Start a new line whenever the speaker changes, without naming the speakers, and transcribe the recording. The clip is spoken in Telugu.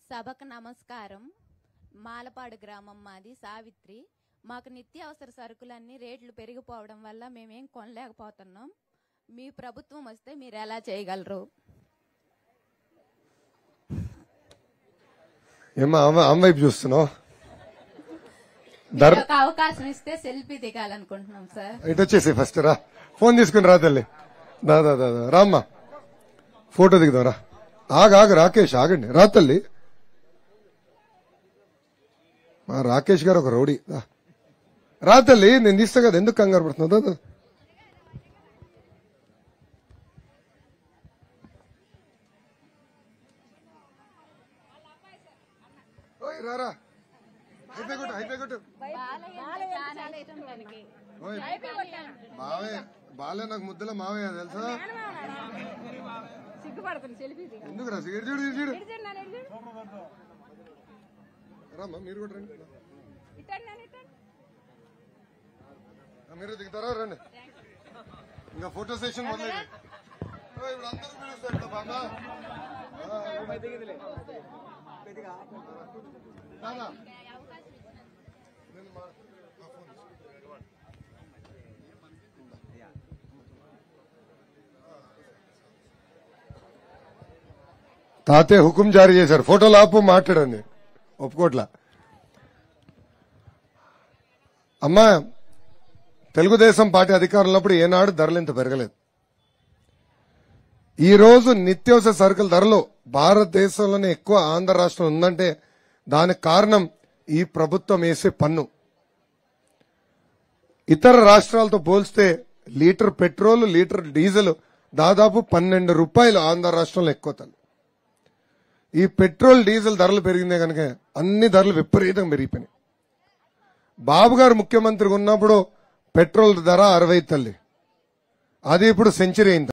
సభకు నమస్కారం మాలపాడు గ్రామం మాది సావిత్రి మాకు నిత్యావసర సరుకులన్నీ రేట్లు పెరిగిపోవడం వల్ల మేమేం కొనలేకపోతున్నాం మీ ప్రభుత్వం వస్తే మీరు ఎలా చేయగలరు
ఏమా ఆమె ఆమె వైపు చూస్తున్నావు ధర
ఒక అవకాశం ఇస్తే సెల్ఫీ దిగాలనుకుంటున్నాం సార్
ఇటు వచ్చేసి ఫస్ట్ రా ఫోన్ తీసుకుని రా తల్లి దా దా దా దా. రామ్మా ఫోటో దిగుదాం రా ఆగు ఆగు రాకేష్ ఆగండి రా తల్లి మా రాకేష్ గారు ఒక రౌడీ దా. రా తల్లి నేను తీస్తా కదా ఎందుకు కంగారు పడుతున్నావు దా, దా. ఓయ్ రారా అయితే కొట్టు అయితే కొట్టు ఓయ్ మావయ్య బాలే నాకు ముద్దల మావయ్య తెలుసా ఎందుకు రా సిగరెట్ చూడు చూడు రామ్మా మీరు కూడా రండి ఆ, మీరు దిగుతారా రండి ఇంకా ఫోటో సెషన్ మొదలైంది ఓయ్, ఇప్పుడు అందరూ పిలుస్తారు బాబా దాదా నేను మా- ఆ ఫోన్ తీసుకో. తాతయ్య హుకుం జారీ చేశారు ఫోటోలు ఆపు మాట్లాడండి ఒప్పుకోట్లా అమ్మా తెలుగుదేశం పార్టీ అధికారంలో ఉన్నప్పుడు ఏనాడు ధరలు ఇంత పెరగలేదు ఈ రోజు నిత్యావసర సరుకుల ధరలు భారతదేశంలోనే ఎక్కువ ఆంధ్ర రాష్ట్రం ఉందంటే దానికి కారణం ఈ ప్రభుత్వం వేసే పన్ను ఇతర రాష్ట్రాలతో పోల్స్తే లీటర్ పెట్రోల్ లీటర్ డీజిల్ దాదాపు పన్నెండు రూపాయలు ఆంధ్ర రాష్ట్రంలో ఎక్కువ తల్లి ఈ పెట్రోల్ డీజిల్ ధరలు పెరిగిందే కనుక అన్ని ధరలు విపరీతంగా పెరిగిపోయినాయి బాబు గారు ముఖ్యమంత్రిగా ఉన్నప్పుడు పెట్రోల్ ధర అరవై తల్లి అది ఇప్పుడు సెంచరీ అయింది